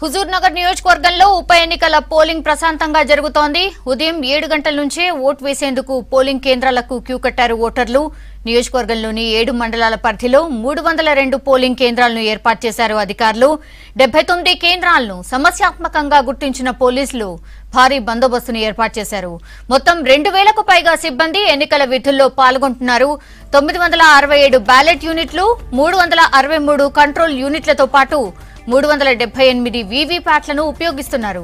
హుజూర్ నగర్ నియోజకవర్గంలో ఉప ఎన్నికల పోలింగ్ ప్రశాంతంగా జరుగుతోంది ఉదయం ఏడు గంటల నుంచే ఓటు వేసేందుకు పోలింగ్ కేంద్రాలకు క్యూ కట్టారు ఓటర్లు నియోజకవర్గంలోని ఏడు మండలాల పరిధిలో మూడు వందల రెండు పోలింగ్ కేంద్రాలను ఏర్పాటు చేశారు అధికారులు డెబ్బై తొమ్మిది కేంద్రాలను సమస్యాత్మకంగా గుర్తించిన పోలీసులు భారీ బందోబస్తును ఏర్పాటు చేశారు మొత్తం రెండు వేలకు పైగా సిబ్బంది ఎన్నికల విధుల్లో పాల్గొంటున్నారు తొమ్మిది వందల అరవై ఏడు బ్యాలెట్ యూనిట్లు మూడు వందల అరవై మూడు కంట్రోల్ యూనిట్లతో పాటు మూడు వందల డెబ్బై ఎనిమిది వీవీప్యాట్లను ఉపయోగిస్తున్నారు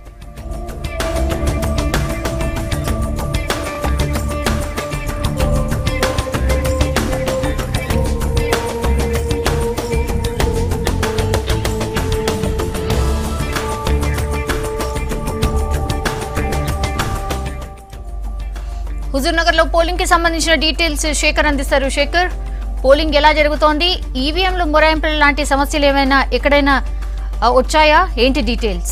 హుజూర్ నగర్ లో పోలింగ్ కి సంబంధించిన డీటెయిల్స్ శేఖర్ అందిస్తారు శేఖర్ పోలింగ్ ఎలా జరుగుతోంది ఈవీఎంలు మొరాయింపుల లాంటి సమస్యలు ఏమైనా ఎక్కడైనా ఆ, వచ్చాయా ఏంటి డీటెయిల్స్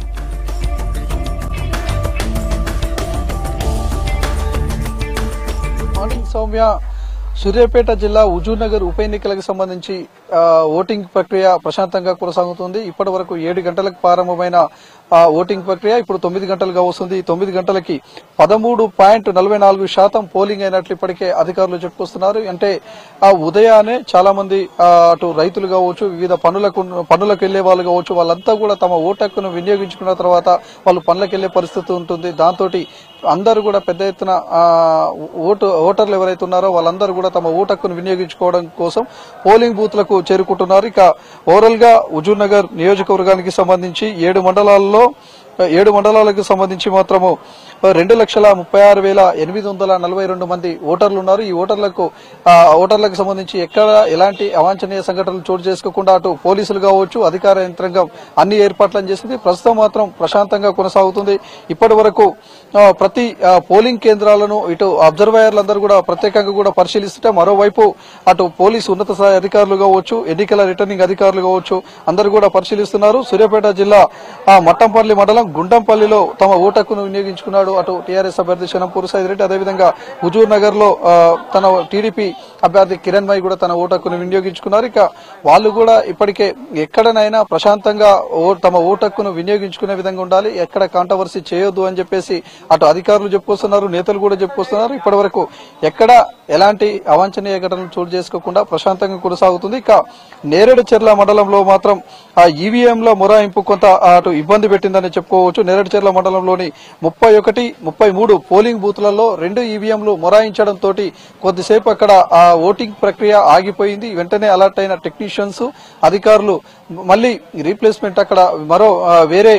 మార్నింగ్ సౌమ్య సూర్యాపేట జిల్లా హుజూర్నగర్ ఉప ఎన్నికలకు సంబంధించి ఆ, ఓటింగ్ ప్రక్రియ ప్రశాంతంగా కొనసాగుతుంది ఇప్పటి వరకు ఏడు గంటలకు ప్రారంభమైన ఆ, ఓటింగ్ ప్రక్రియ ఇప్పుడు తొమ్మిది గంటలుగా వస్తుంది ఈ తొమ్మిది గంటలకి పదమూడు పాయింట్ నలభై నాలుగు శాతం పోలింగ్ అయినట్లు ఇప్పటికే అధికారులు చెప్పుకొస్తున్నారు అంటే ఆ ఉదయాన్నే చాలా మంది ఆ, అటు రైతులు కావచ్చు వివిధ పనులకు పనులకు వెళ్లే వాళ్ళు కావచ్చు వాళ్ళంతా కూడా తమ ఓటు హక్కును వినియోగించుకున్న తర్వాత వాళ్ళు పనులకు వెళ్లే పరిస్థితి ఉంటుంది దాంతో అందరూ కూడా పెద్ద ఎత్తున ఆ, ఓటు ఓటర్లు ఎవరైతే ఉన్నారో వాళ్ళందరూ కూడా తమ ఓటు హక్కును వినియోగించుకోవడం కోసం పోలింగ్ బూత్లకు చేరుకుంటున్నారు ఇక ఓవరాల్ గా హుజూర్ నగర్ నియోజకవర్గానికి సంబంధించి ఏడు మండలాల్లో ఏడు మండలాలకు సంబంధించి మాత్రము రెండు లక్షల ముప్పై ఆరు వేల ఎనిమిది వందల నలభై రెండు మంది ఓటర్లు ఉన్నారు ఈ ఓటర్లకు ఆ, ఓటర్లకు సంబంధించి ఎక్కడ ఎలాంటి అవాంఛనీయ సంఘటనలు చోటు చేసుకోకుండా అటు పోలీసులు కావచ్చు అధికార యంత్రాంగం అన్ని ఏర్పాట్లను చేసింది ప్రస్తుతం మాత్రం ప్రశాంతంగా కొనసాగుతుంది ఇప్పటి వరకు ఆ, ప్రతి ఆ, పోలింగ్ కేంద్రాలను ఇటు అబ్జర్వర్లందరూ కూడా ప్రత్యేకంగా కూడా పరిశీలిస్తుంటే మరోవైపు అటు పోలీసు ఉన్నత స్థాయి అధికారులు కావచ్చు ఎన్నికల రిటర్నింగ్ అధికారులు కావచ్చు అందరూ కూడా పరిశీలిస్తున్నారు సూర్యాపేట జిల్లా ఆ, మట్టంపల్లి మండలం గుండంపల్లిలో తమ ఓటక్కును వినియోగించుకున్నాడు అటు టీఆర్ఎస్ అభ్యర్థి శనంపూర్ సైద్ రెడ్డి అదేవిధంగా హుజూర్ నగర్ లో ఆ, తన టీడీపీ అభ్యర్థి కిరణ్ మై కూడా తన ఓటక్కును వినియోగించుకున్నారు ఇక వాళ్ళు కూడా ఇప్పటికే ఎక్కడనైనా ప్రశాంతంగా ఓ- తమ ఓటక్కును వినియోగించుకునే విధంగా ఉండాలి ఎక్కడ కాంట్రవర్సీ చేయొద్దు అని చెప్పేసి అటు అధికారులు చెప్పుకొస్తున్నారు నేతలు కూడా చెప్పుకొస్తున్నారు ఇప్పటి వరకు ఎక్కడ ఎలాంటి అవాంఛనీయ ఘటనలు చోటు చేసుకోకుండా ప్రశాంతంగా కొనసాగుతుంది ఇక నేరేడు చెర్ల మండలంలో మాత్రం ఆ ఈవీఎంల మొరాయింపు కొంత అటు ఇబ్బంది పెట్టిందని చెప్పుకోవచ్చు నేరేడు చెర్ల మండలంలోని ముప్పై ఒకటి ముప్పై మూడు పోలింగ్ బూత్లలో రెండు ఈవీఎంలు మొరాయించడం తోటి కొద్దిసేపు అక్కడ ఆ ఓటింగ్ ప్రక్రియ ఆగిపోయింది వెంటనే అలర్ట్ అయిన టెక్నీషియన్స్ అధికారులు మళ్ళీ రీప్లేస్మెంట్ అక్కడ మరో ఆ, వేరే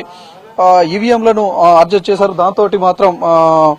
ఈవీఎంలను అడ్జస్ట్ చేశారు దాంతో మాత్రం ఆ,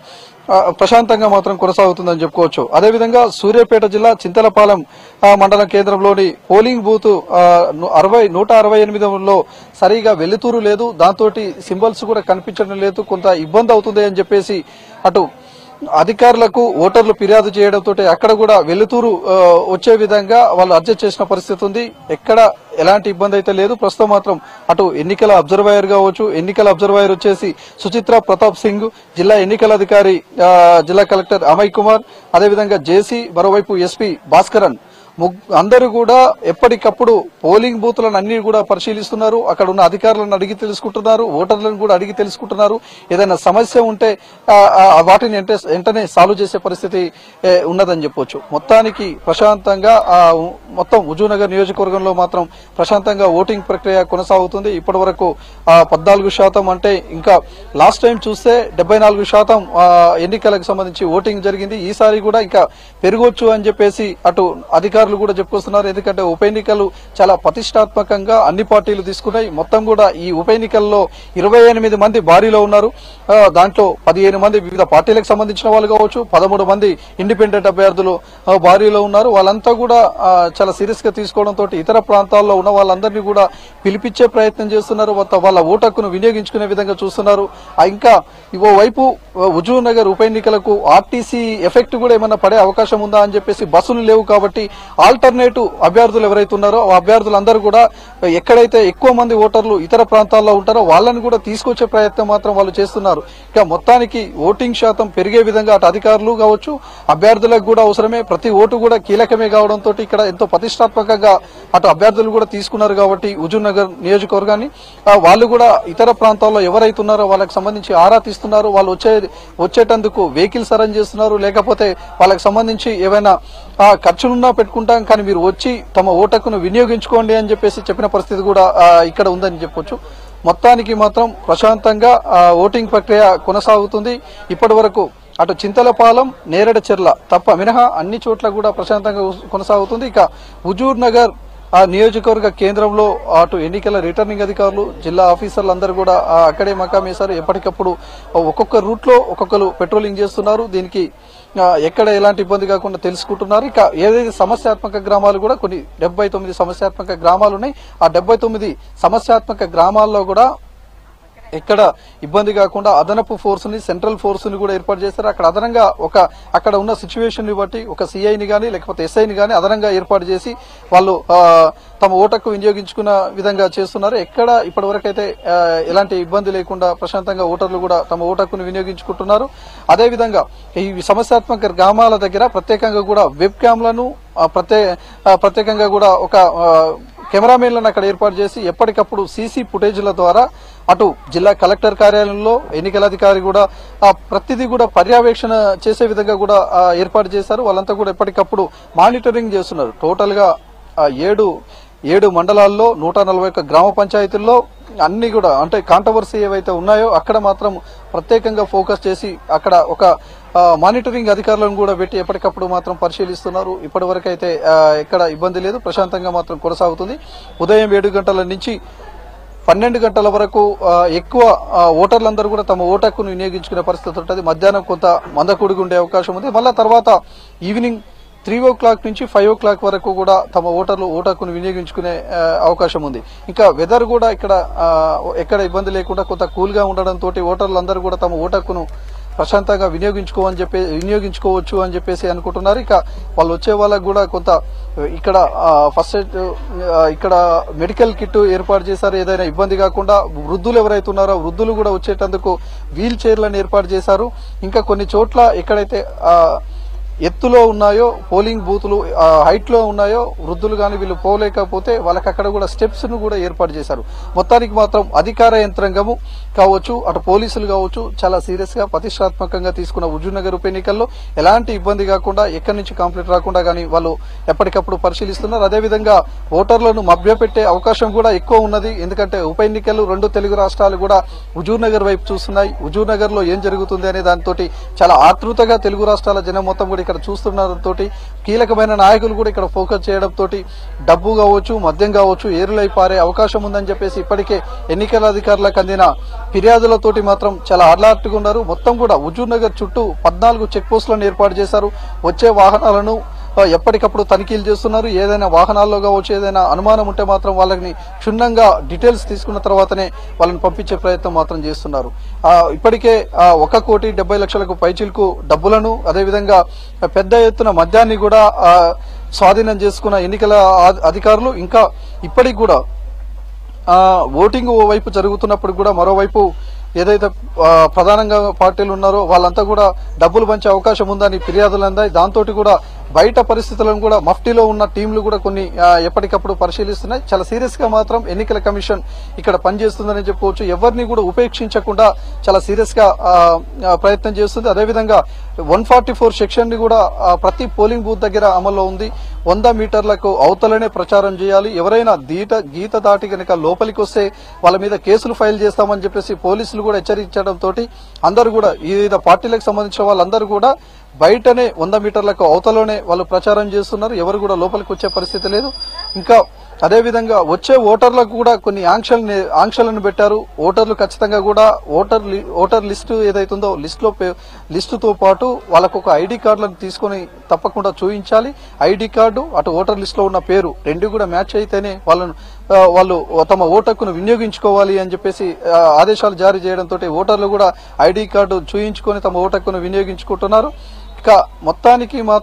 ఆ, ప్రశాంతంగా మాత్రం కొనసాగుతుందని చెప్పుకోవచ్చు అదేవిధంగా సూర్యాపేట జిల్లా చింతలపాలెం ఆ, మండలం కేంద్రంలోని పోలింగ్ బూత్ ఆ, ను- అరవై నూట అరవై ఎనిమిదిలో సరిగా వెలుతురు లేదు దాంతో సింబల్స్ కూడా కనిపించడం లేదు కొంత ఇబ్బంది అవుతుంది అని చెప్పేసి అటు అధికారులకు ఓటర్లు ఫిర్యాదు చేయడంతో అక్కడ కూడా వెలుతురు ఆ, వచ్చే విధంగా వాళ్ళు అడ్జస్ట్ చేసిన పరిస్థితి ఉంది ఎక్కడ ఎలాంటి ఇబ్బంది అయితే లేదు ప్రస్తుతం మాత్రం అటు ఎన్నికల అబ్జర్వర్ కావచ్చు ఎన్నికల అబ్జర్వర్ వచ్చేసి సుచిత్ర ప్రతాప్ సింగ్ జిల్లా ఎన్నికల అధికారి ఆ, జిల్లా కలెక్టర్ అమయ్ కుమార్ అదేవిధంగా జేసీ మరోవైపు ఎస్పీ భాస్కరన్ ముగ్- అందరూ కూడా ఎప్పటికప్పుడు పోలింగ్ బూత్లను అన్ని కూడా పరిశీలిస్తున్నారు అక్కడ ఉన్న అధికారులను అడిగి తెలుసుకుంటున్నారు ఓటర్లను కూడా అడిగి తెలుసుకుంటున్నారు ఏదైనా సమస్య ఉంటే ఆ, ఆ, వాటిని వెంట- వెంటనే సాల్వ్ చేసే పరిస్థితి ఏ, ఉన్నదని చెప్పొచ్చు మొత్తానికి ప్రశాంతంగా ఆ, ఉ- మొత్తం హుజూర్నగర్ నియోజకవర్గంలో మాత్రం ప్రశాంతంగా ఓటింగ్ ప్రక్రియ కొనసాగుతుంది ఇప్పటి వరకు పద్నాలుగు శాతం అంటే ఇంకా లాస్ట్ టైం చూస్తే డెబ్బై నాలుగు శాతం ఆ, ఎన్నికలకు సంబంధించి ఓటింగ్ జరిగింది ఈసారి కూడా ఇంకా పెరగొచ్చు అని చెప్పేసి అటు అధికారులు కూడా చెప్పుకొస్తున్నారు ఎందుకంటే ఉప ఎన్నికలు చాలా ప్రతిష్టాత్మకంగా అన్ని పార్టీలు తీసుకున్నాయి మొత్తం కూడా ఈ ఉప ఎన్నికల్లో ఇరవై ఎనిమిది మంది భారీలో ఉన్నారు ఆ, దాంట్లో పదిహేను మంది వివిధ పార్టీలకు సంబంధించిన వాళ్ళు కావచ్చు పదమూడు మంది ఇండిపెండెంట్ అభ్యర్థులు ఆ, భారీలో ఉన్నారు వాళ్ళంతా కూడా ఆ, చాలా సీరియస్ గా తీసుకోవడంతో ఇతర ప్రాంతాల్లో ఉన్న వాళ్ళందరినీ కూడా పిలిపించే ప్రయత్నం చేస్తున్నారు మొత్తం వాళ్ళ ఓటక్కును వినియోగించుకునే విధంగా చూస్తున్నారు ఆ, ఇంకా ఇవో వైపు హుజూర్ నగర్ ఉప ఎన్నికలకు ఆర్టీసీ ఎఫెక్ట్ కూడా ఏమన్నా పడే అవకాశం ఉందా అని చెప్పేసి బస్సులు లేవు కాబట్టి ఆల్టర్నేటివ్ అభ్యర్థులు ఎవరైతే ఉన్నారో ఆ అభ్యర్థులందరూ కూడా ఎక్కడైతే ఎక్కువ మంది ఓటర్లు ఇతర ప్రాంతాల్లో ఉంటారో వాళ్ళని కూడా తీసుకొచ్చే ప్రయత్నం మాత్రం వాళ్ళు చేస్తున్నారు ఇక మొత్తానికి ఓటింగ్ శాతం పెరిగే విధంగా అటు అధికారులు కావచ్చు అభ్యర్థులకు కూడా అవసరమే ప్రతి ఓటు కూడా కీలకమే కావడంతో ఇక్కడ ఎంతో ప్రతిష్టాత్మకంగా అటు అభ్యర్థులు కూడా తీసుకున్నారు కాబట్టి హుజూర్ నగర్ నియోజకవర్గాన్ని ఆ, వాళ్ళు కూడా ఇతర ప్రాంతాల్లో ఎవరైతే ఉన్నారో వాళ్ళకి సంబంధించి ఆరా తీస్తున్నారు వాళ్ళు వచ్చే వచ్చేటందుకు వెహికల్స్ అరేంజ్ చేస్తున్నారు లేకపోతే వాళ్ళకి సంబంధించి ఏవైనా ఆ, ఖర్చులున్నా పెట్టుకుంటాం కానీ మీరు వచ్చి తమ ఓటకును వినియోగించుకోండి అని చెప్పేసి చెప్పిన పరిస్థితి కూడా ఆ, ఇక్కడ ఉందని చెప్పొచ్చు మొత్తానికి మాత్రం ప్రశాంతంగా ఆ, ఓటింగ్ ప్రక్రియ కొనసాగుతుంది ఇప్పటి వరకు అటు చింతలపాలెం నేరడ చెర్ల తప్ప మినహా అన్ని చోట్ల కూడా ప్రశాంతంగా కొనసాగుతుంది ఇక హుజూర్ నగర్ ఆ నియోజకవర్గ కేంద్రంలో అటు ఎన్నికల రిటర్నింగ్ అధికారులు జిల్లా ఆఫీసర్లు అందరూ కూడా ఆ, అక్కడే మకాం వేశారు ఎప్పటికప్పుడు ఒక్కొక్క రూట్ లో ఒక్కొక్కరు పెట్రోలింగ్ చేస్తున్నారు దీనికి ఆ, ఎక్కడ ఎలాంటి ఇబ్బంది కాకుండా తెలుసుకుంటున్నారు ఇక ఏదైతే సమస్యాత్మక గ్రామాలు కూడా కొన్ని డెబ్బై తొమ్మిది సమస్యాత్మక గ్రామాలు ఉన్నాయి ఆ డెబ్బై తొమ్మిది సమస్యాత్మక గ్రామాల్లో కూడా ఎక్కడ ఇబ్బంది కాకుండా అదనపు ఫోర్స్ ని సెంట్రల్ ఫోర్స్ ని కూడా ఏర్పాటు చేస్తారు అక్కడ అదనంగా ఒక అక్కడ ఉన్న సిచ్యువేషన్ ని బట్టి ఒక సిఐని గానీ లేకపోతే ఎస్ఐని గానీ అదనంగా ఏర్పాటు చేసి వాళ్ళు ఆ, తమ ఓటకు వినియోగించుకున్న విధంగా చేస్తున్నారు ఎక్కడ ఇప్పటి వరకు అయితే ఆ, ఎలాంటి ఇబ్బంది లేకుండా ప్రశాంతంగా ఓటర్లు కూడా తమ ఓటకును వినియోగించుకుంటున్నారు అదే విధంగా ఈ సమస్యాత్మక గ్రామాల దగ్గర ప్రత్యేకంగా కూడా వెబ్ క్యామ్లను ఆ, ప్రత్యే ఆ, ప్రత్యేకంగా కూడా ఒక ఆ, కెమెరామెన్లను అక్కడ ఏర్పాటు చేసి ఎప్పటికప్పుడు సీసీ ఫుటేజ్ల ద్వారా అటు జిల్లా కలెక్టర్ కార్యాలయంలో ఎన్నికల అధికారి కూడా ఆ ప్రతిదీ కూడా పర్యవేక్షణ చేసే విధంగా కూడా ఆ, ఏర్పాటు చేశారు వాళ్ళంతా కూడా ఎప్పటికప్పుడు మానిటరింగ్ చేస్తున్నారు టోటల్ గా ఆ, ఏడు ఏడు మండలాల్లో నూట నలభై ఒక్క గ్రామ పంచాయతీల్లో అన్ని కూడా అంటే కాంట్రవర్సీ ఏవైతే ఉన్నాయో అక్కడ మాత్రం ప్రత్యేకంగా ఫోకస్ చేసి అక్కడ ఒక ఆ, మానిటరింగ్ అధికారులను కూడా పెట్టి ఎప్పటికప్పుడు మాత్రం పరిశీలిస్తున్నారు ఇప్పటి వరకు అయితే ఆ, ఎక్కడ ఇబ్బంది లేదు ప్రశాంతంగా మాత్రం కొనసాగుతుంది ఉదయం ఏడు గంటల నుంచి పన్నెండు గంటల వరకు ఆ, ఎక్కువ ఆ, ఓటర్లందరూ కూడా తమ ఓటు హక్కును వినియోగించుకునే పరిస్థితి ఉంటుంది మధ్యాహ్నం కొంత మందకూడిగా ఉండే అవకాశం ఉంది మళ్ళా తర్వాత ఈవినింగ్ త్రీ ఓ క్లాక్ నుంచి ఫైవ్ ఓ క్లాక్ వరకు కూడా తమ ఓటర్లు ఓటు హక్కును వినియోగించుకునే ఆ, అవకాశం ఉంది ఇంకా వెదర్ కూడా ఇక్కడ ఆ, ఎక్కడ ఇబ్బంది లేకుండా కొంత కూల్ గా ఉండడంతో ఓటర్లందరూ కూడా తమ ఓటు హక్కును ప్రశాంతంగా వినియోగించుకోవని చెప్పి వినియోగించుకోవచ్చు అని చెప్పేసి అనుకుంటున్నారు ఇక వాళ్ళు వచ్చే వాళ్ళకు కూడా కొంత ఇక్కడ ఫస్ట్ ఎయిడ్ ఆ, ఇక్కడ మెడికల్ కిట్ ఏర్పాటు చేశారు ఏదైనా ఇబ్బంది కాకుండా వృద్ధులు ఎవరైతే ఉన్నారో వృద్ధులు కూడా వచ్చేటందుకు వీల్ చైర్లను ఏర్పాటు చేశారు ఇంకా కొన్ని చోట్ల ఎక్కడైతే ఆ, ఎత్తులో ఉన్నాయో పోలింగ్ బూతులు హైట్ లో ఉన్నాయో వృద్ధులు కానీ వీళ్ళు పోలేకపోతే వాళ్ళకి అక్కడ కూడా స్టెప్స్ ను కూడా ఏర్పాటు చేశారు మొత్తానికి మాత్రం అధికార యంత్రాంగము కావచ్చు అటు పోలీసులు కావచ్చు చాలా సీరియస్ గా ప్రతిష్టాత్మకంగా తీసుకున్న హుజూర్నగర్ ఉప ఎన్నికల్లో ఎలాంటి ఇబ్బంది కాకుండా ఎక్కడి నుంచి కంప్లీట్ రాకుండా కానీ వాళ్ళు ఎప్పటికప్పుడు పరిశీలిస్తున్నారు అదేవిధంగా ఓటర్లను మభ్యపెట్టే అవకాశం కూడా ఎక్కువ ఉన్నది ఎందుకంటే ఉప ఎన్నికలు రెండు తెలుగు రాష్ట్రాలు కూడా హుజూర్ నగర్ వైపు చూస్తున్నాయి హుజూర్ నగర్ లో ఏం జరుగుతుంది అనే దానితోటి చాలా ఆతృతగా తెలుగు రాష్ట్రాల జనం మొత్తం కూడా ఇక్కడ చూస్తున్నతో కీలకమైన నాయకులు కూడా ఇక్కడ ఫోకస్ చేయడం తోటి డబ్బు కావచ్చు మద్యం కావచ్చు ఏరులై పారే అవకాశం ఉందని చెప్పేసి ఇప్పటికే ఎన్నికల అధికారులకు అందిన ఫిర్యాదులతోటి మాత్రం చాలా అలర్ట్ గా ఉన్నారు మొత్తం కూడా హుజూర్ నగర్ చుట్టూ పద్నాలుగు చెక్ పోస్టులను ఏర్పాటు చేశారు వచ్చే వాహనాలను ఆ, ఎప్పటికప్పుడు తనిఖీలు చేస్తున్నారు ఏదైనా వాహనాల్లో కావచ్చు ఏదైనా అనుమానం ఉంటే మాత్రం వాళ్ళని క్షుణ్ణంగా డీటెయిల్స్ తీసుకున్న తర్వాతనే వాళ్ళని పంపించే ప్రయత్నం మాత్రం చేస్తున్నారు ఆ, ఇప్పటికే ఆ, ఒక కోటి డెబ్బై లక్షలకు పైచిలకు డబ్బులను అదేవిధంగా పెద్ద ఎత్తున మద్యాన్ని కూడా ఆ, స్వాధీనం చేసుకున్న ఎన్నికల ఆ- అధికారులు ఇంకా ఇప్పటికి కూడా ఆ, ఓటింగ్ ఓ వైపు జరుగుతున్నప్పుడు కూడా మరోవైపు ఏదైతే ఆ, ప్రధానంగా పార్టీలు ఉన్నారో వాళ్ళంతా కూడా డబ్బులు పంచే అవకాశం ఉందని ఫిర్యాదులు అందాయి దాంతో కూడా బయట పరిస్థితులను కూడా మఫ్టీలో ఉన్న టీంలు కూడా కొన్ని ఆ, ఎప్పటికప్పుడు పరిశీలిస్తున్నాయి చాలా సీరియస్ గా మాత్రం ఎన్నికల కమిషన్ ఇక్కడ పనిచేస్తుందని చెప్పుకోవచ్చు ఎవరిని కూడా ఉపేక్షించకుండా చాలా సీరియస్ గా ఆ, ఆ, ప్రయత్నం చేస్తుంది అదేవిధంగా వన్ ఫార్టీ ఫోర్ సెక్షన్ ని కూడా ఆ, ప్రతి పోలింగ్ బూత్ దగ్గర అమల్లో ఉంది వంద మీటర్లకు అవతలనే ప్రచారం చేయాలి ఎవరైనా దీట గీత దాటి కనుక లోపలికి వస్తే వాళ్ళ మీద కేసులు ఫైల్ చేస్తామని చెప్పేసి పోలీసులు కూడా హెచ్చరించడంతో అందరూ కూడా వివిధ పార్టీలకు సంబంధించిన వాళ్ళందరూ కూడా బయటనే వంద మీటర్లకు అవతలనే వాళ్ళు ప్రచారం చేస్తున్నారు ఎవరు కూడా లోపలికి వచ్చే పరిస్థితి లేదు ఇంకా అదే విధంగా వచ్చే ఓటర్లకు కూడా కొన్ని ఆంక్షల్ని ఆంక్షలను పెట్టారు ఓటర్లు ఖచ్చితంగా కూడా ఓటర్ లి- ఓటర్ లిస్టు ఏదైతుందో లిస్ట్ లో పే- లిస్టుతో పాటు వాళ్ళకు ఒక ఐడి కార్డులను తీసుకొని తప్పకుండా చూపించాలి ఐడి కార్డు అటు ఓటర్ లిస్ట్ లో ఉన్న పేరు రెండు కూడా మ్యాచ్ అయితేనే వాళ్ళను ఆ, వాళ్ళు తమ ఓటక్కును వినియోగించుకోవాలి అని చెప్పేసి ఆ, ఆదేశాలు జారీ చేయడంతో ఓటర్లు కూడా ఐడి కార్డు చూయించుకొని తమ ఓటక్కును వినియోగించుకుంటున్నారు ఇక మొత్తానికి మాత్రం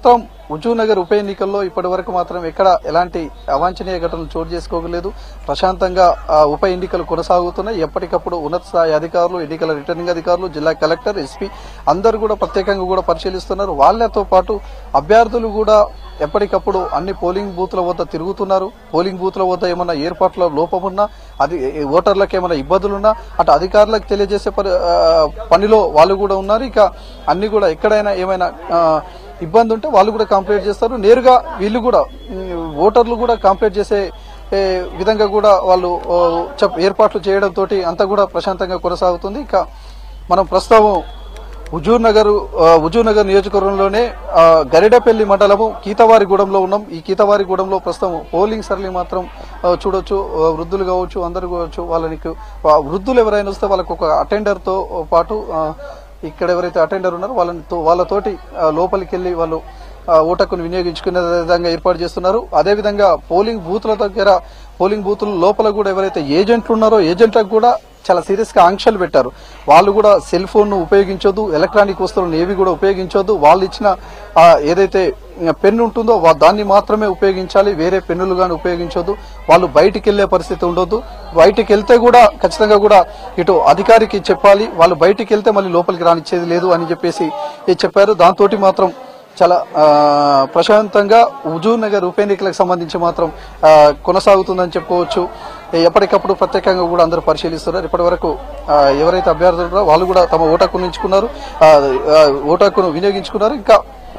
హుజూర్ నగర్ ఉప ఎన్నికల్లో ఇప్పటి వరకు మాత్రం ఎక్కడ ఎలాంటి అవాంఛనీయ ఘటనలు చోటు చేసుకోగలేదు ప్రశాంతంగా ఆ, ఉప ఎన్నికలు కొనసాగుతున్నాయి ఎప్పటికప్పుడు ఉన్నత స్థాయి అధికారులు ఎన్నికల రిటర్నింగ్ అధికారులు జిల్లా కలెక్టర్ ఎస్పీ అందరూ కూడా ప్రత్యేకంగా కూడా పరిశీలిస్తున్నారు వాళ్ళతో పాటు అభ్యర్థులు కూడా ఎప్పటికప్పుడు అన్ని పోలింగ్ బూత్ల వద్ద తిరుగుతున్నారు పోలింగ్ బూత్ల వద్ద ఏమన్నా ఏర్పాట్ల లోపమున్నా అది ఏ- ఓటర్లకు ఏమైనా ఇబ్బందులున్నా అటు అధికారులకు తెలియజేసే పరి- ఆ, పనిలో వాళ్ళు కూడా ఉన్నారు ఇక అన్ని కూడా ఎక్కడైనా ఏమైనా ఆ, ఇబ్బంది ఉంటే వాళ్ళు కూడా కంప్లైంట్ చేస్తారు నేరుగా వీళ్ళు కూడా ఉమ్, ఓటర్లు కూడా కంప్లైంట్ చేసే ఏ, విధంగా కూడా వాళ్ళు ఓ, చెప్- ఏర్పాట్లు చేయడంతో అంతా కూడా ప్రశాంతంగా కొనసాగుతుంది ఇక మనం ప్రస్తుతం హుజూర్ నగర్ ఆ, హుజూర్ నగర్ నియోజకవర్గంలోనే ఆ, గరిడపల్లి మండలము కీతవారిగూడెంలో ఉన్నాం ఈ కీతవారిగూడెంలో ప్రస్తుతం పోలింగ్ సరళి మాత్రం ఆ, చూడొచ్చు ఆ, వృద్ధులు కావచ్చు అందరు కావచ్చు వాళ్ళని ఆ, వృద్ధులు ఎవరైనా వస్తే వాళ్ళకు ఒక అటెండర్ తో పాటు ఆ, ఇక్కడ ఎవరైతే అటెండర్ ఉన్నారో వాళ్ళని తో- వాళ్ళతోటి ఆ, లోపలికి వెళ్లి వాళ్ళు ఆ, ఓటకును వినియోగించుకునే విధంగా ఏర్పాటు చేస్తున్నారు అదేవిధంగా పోలింగ్ బూత్ల దగ్గర పోలింగ్ బూతుల లోపల కూడా ఎవరైతే ఏజెంట్లు ఉన్నారో ఏజెంట్లకు కూడా చాలా సీరియస్ గా ఆంక్షలు పెట్టారు వాళ్ళు కూడా సెల్ ఫోన్ ను ఉపయోగించొద్దు ఎలక్ట్రానిక్ వస్తువులను ఏవి కూడా ఉపయోగించొద్దు వాళ్ళు ఇచ్చిన ఆ, ఏదైతే పెన్ ఉంటుందో వా- దాన్ని మాత్రమే ఉపయోగించాలి వేరే పెన్నులు కానీ ఉపయోగించొద్దు వాళ్ళు బయటికి వెళ్లే పరిస్థితి ఉండొద్దు బయటికి వెళ్తే కూడా ఖచ్చితంగా కూడా ఇటు అధికారికి చెప్పాలి వాళ్ళు బయటికి వెళ్తే మళ్ళీ లోపలికి రానిచ్చేది లేదు అని చెప్పేసి చెప్పారు దాంతో మాత్రం చాలా ఆ, ప్రశాంతంగా హుజూర్ నగర్ ఉప ఎన్నికలకు సంబంధించి మాత్రం ఆ, కొనసాగుతుందని చెప్పుకోవచ్చు ఎప్పటికప్పుడు ప్రత్యేకంగా కూడా అందరూ పరిశీలిస్తున్నారు ఇప్పటి వరకు ఆ, ఎవరైతే అభ్యర్థులు ఉన్నారో వాళ్ళు కూడా తమ ఓటాకును ఎంచుకున్నారు ఆ, ఆ, ఓటాకును వినియోగించుకున్నారు ఇంకా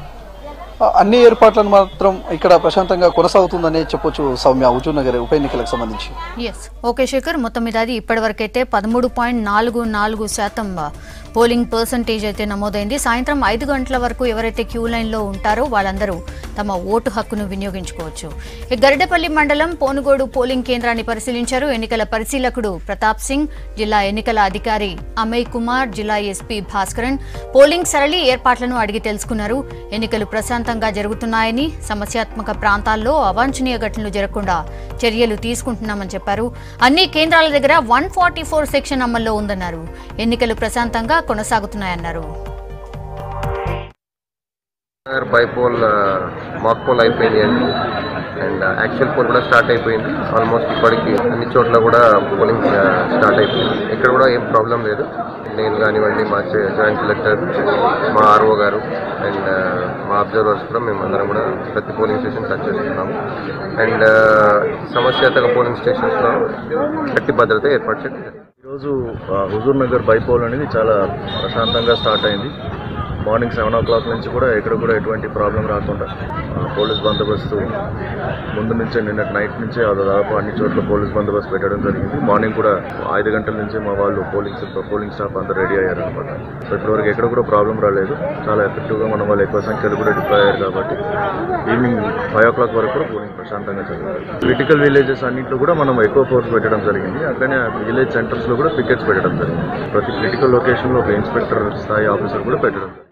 ఆ, అన్ని ఏర్పాట్లను మాత్రం ఇక్కడ ప్రశాంతంగా కొనసాగుతుందని చెప్పొచ్చు సౌమ్య హుజూర్ నగర్ ఉప ఎన్నికలకు సంబంధించి ఎస్ ఓకే శేఖర్ మొత్తం మీద అది ఇప్పటివరకైతే పదమూడు పాయింట్ నాలుగు నాలుగు శాతం ఆ, పోలింగ్ పర్సంటేజ్ అయితే నమోదైంది సాయంత్రం ఐదు గంటల వరకు ఎవరైతే క్యూ లైన్లో ఉంటారో వాళ్ళందరూ తమ ఓటు హక్కును వినియోగించుకోవచ్చు ఈ గరిడపల్లి మండలం పోనుగోడు పోలింగ్ కేంద్రాన్ని పరిశీలించారు ఎన్నికల పరిశీలకుడు ప్రతాప్ సింగ్ జిల్లా ఎన్నికల అధికారి అమయ్ కుమార్ జిల్లా ఎస్పీ భాస్కరన్ పోలింగ్ సరళి ఏర్పాట్లను అడిగి తెలుసుకున్నారు ఎన్నికలు ప్రశాంతంగా జరుగుతున్నాయని సమస్యాత్మక ప్రాంతాల్లో అవాంఛనీయ ఘటనలు జరగకుండా చర్యలు తీసుకుంటున్నామని చెప్పారు అన్ని కేంద్రాల దగ్గర వన్ ఫార్టీ ఫోర్ సెక్షన్ అమల్లో ఉందన్నారు ఎన్నికలు ప్రశాంతంగా కొనసాగుతున్నాయన్నారు సార్ బైపోల్ మాక్ పోల్ అయిపోయింది అండి అండ్ యాక్చువల్ పోల్ కూడా స్టార్ట్ అయిపోయింది ఆల్మోస్ట్ ఇప్పటికి అన్ని చోట్ల కూడా పోలింగ్ స్టార్ట్ అయిపోయింది ఇక్కడ కూడా ఏం ప్రాబ్లం లేదు నేను కానివ్వండి మా జాయింట్ కలెక్టర్ మా ఆర్ఓ గారు అండ్ మా అబ్జర్వర్స్ కూడా మేము అందరం కూడా ప్రతి పోలింగ్ స్టేషన్ టచ్ చేస్తున్నాము అండ్ సమస్యాత్మక పోలింగ్ స్టేషన్స్లో గట్టి భద్రత ఏర్పాటు చేయడం జరిగింది. ఈరోజు ఆ, హుజూర్ నగర్ బైపోల్ అనేది చాలా ప్రశాంతంగా స్టార్ట్ అయింది మార్నింగ్ సెవెన్ ఓ క్లాక్ నుంచి కూడా ఎక్కడ కూడా ఎటువంటి ప్రాబ్లం రాకుండా ఆ, పోలీస్ బందోబస్తు ముందు నుంచే నిన్న నైట్ నుంచే అది దాదాపు అన్ని చోట్ల పోలీస్ బందోబస్తు పెట్టడం జరిగింది మార్నింగ్ కూడా ఐదు గంటల నుంచి మా వాళ్ళు పోలింగ్ సిబ్- పోలింగ్ స్టాఫ్ అంతా రెడీ అయ్యారు అనమాట సో ఇప్పటివరకు ఎక్కడ కూడా ప్రాబ్లం రాలేదు చాలా ఎఫెక్టివ్గా మన వాళ్ళు ఎక్కువ సంఖ్యలో కూడా డిప్లాయ్ అయ్యారు కాబట్టి ఈవినింగ్ ఫైవ్ ఓ క్లాక్ వరకు కూడా పోలింగ్ ప్రశాంతంగా జరిగింది క్రిటికల్ విలేజెస్ అన్నింటిలో కూడా మనం ఎక్కువ ఫోర్స్ పెట్టడం జరిగింది అట్లనే విలేజ్ సెంటర్స్ లో కూడా పికెట్స్ పెట్టడం జరిగింది ప్రతి క్రిటికల్ లొకేషన్ లో ఒక ఇన్స్పెక్టర్ స్థాయి ఆఫీసర్ కూడా పెట్టడం జరిగింది